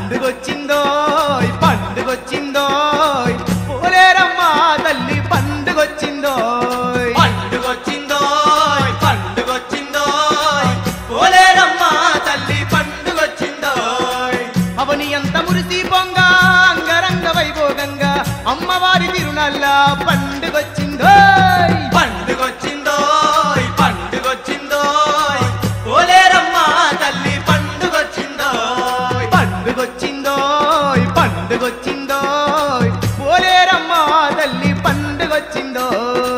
పండుగొచ్చిందో పండుగొచ్చిందో పోలేరమ్మా తల్లి పండుగొచ్చిందో పండుగొచ్చిందో పండుగొచ్చిందో పోలేరమ్మా తల్లి పండుగొచ్చిందో అవని ఎంత మురిసి పొంగ అంగరంగ వైభోగంగా అమ్మవారి తిరునల్ల పండుగొచ్చిందో పండుగొచ్చిందో పండుగొచ్చిందో పోలేరమ్మా తల్లి పండుగొచ్చిందో పండుగొచ్చిందో పండుగొచ్చిందో పోలేరమ్మా తల్లి పండుగొచ్చిందో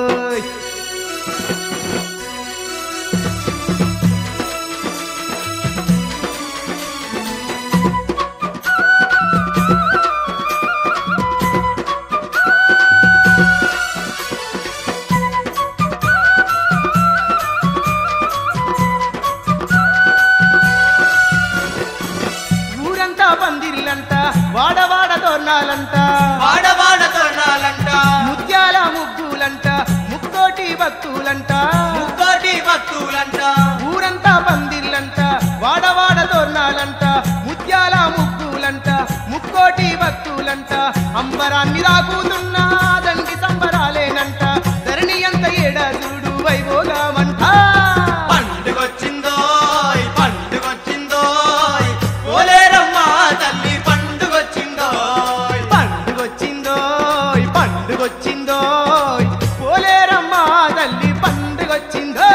ఊరంతా పందిర్లంట వాడవాడ తోరణాలంట వాడవాడ తోరణాలంట ముత్యాల ముగ్గులంట ముక్కోటి భక్తులంట ముక్కోటి భక్తులంట ఊరంతా పందిర్లంట వాడవాడ తోరణాలంట ముత్యాల ముగ్గులంట ముక్కోటి భక్తులంట అంబరాన్ని రాకుతున్నా దండి సంబరాలేనంట ధరణి అంత ఏడా చూడు వైభోగమంట పండుగొచ్చిందో పండుగొచ్చిందో పోలేరమ్మా తల్లి పండుగొచ్చిందో పండుగొచ్చిందో పండుగొచ్చిందో పోలేరమ్మా తల్లి పండుగొచ్చిందో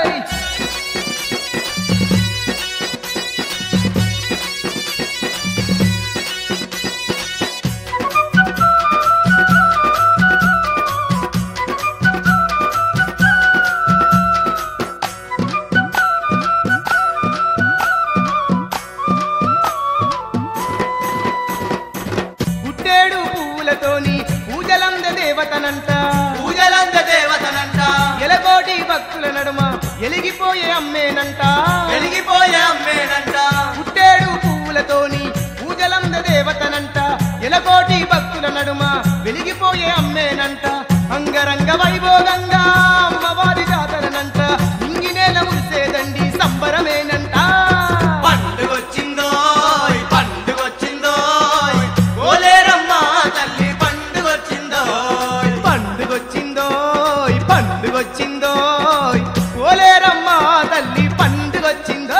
గుట్టేడు పువ్వులతోని పూజలంద దేవతనంట పూజలంద దేవతనంట ఎలకోటి భక్తుల నడుమ ఎలిగిపోయే అమ్మేనంట వెలిగిపోయే అమ్మేనంట గుట్టేడు పువ్వులతోని పూజలంద దేవతనంట ఎలకోటి భక్తుల నడుమ వెలిగిపోయే అమ్మేనంట అంగరంగ వైభోగంగా అమ్మవారి జాతరనంట ఇంగినేల మురిసేదండి సంబరమేనంట పండుగొచ్చిందో పండుగొచ్చిందో పోలేరమ్మా తల్లి పండుగొచ్చిందో పండుగొచ్చిందో పండుగొచ్చిందో పోలేరమ్మా తల్లి పండుగొచ్చిందో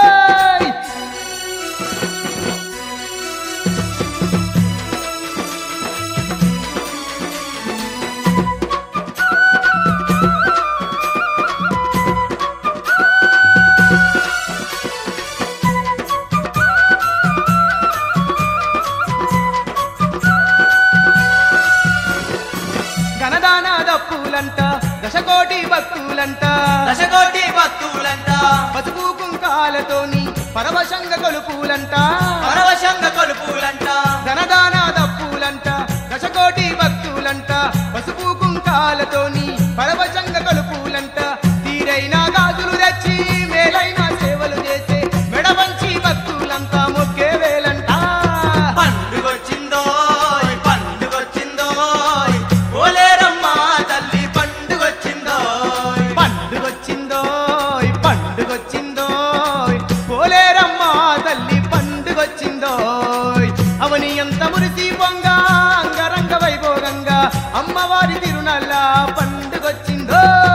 ఘనదాన దప్పులంట దశకోటి భక్తులంట దశకోటి భక్తులంట పసుపు కుంకాలతోని పరవశంగ కొలుపులంట పరవశంగ కొలుపులంట ధనదాన దప్పులంట దశకోటి భక్తులంట పసుపు కుంకాలతోని పరవశంగ కొలుపులంట తీరైన గాజులు తెచ్చి మేలైన సేవలు చేసే మెడవంచి భక్తులంతా మొక్కే వేలంట పండుగొచ్చిందో పండుగొచ్చిందో పోలేరమ్మా తల్లి పండుగొచ్చిందో పండుగొచ్చిందో పండుగొచ్చిందో పోలేరమ్మా తల్లి పండుగొచ్చిందో అవని ఎంత మురిసి పొంగ అంగరంగ వైభోగంగా అమ్మవారి తిరునల్ల పండుగొచ్చిందో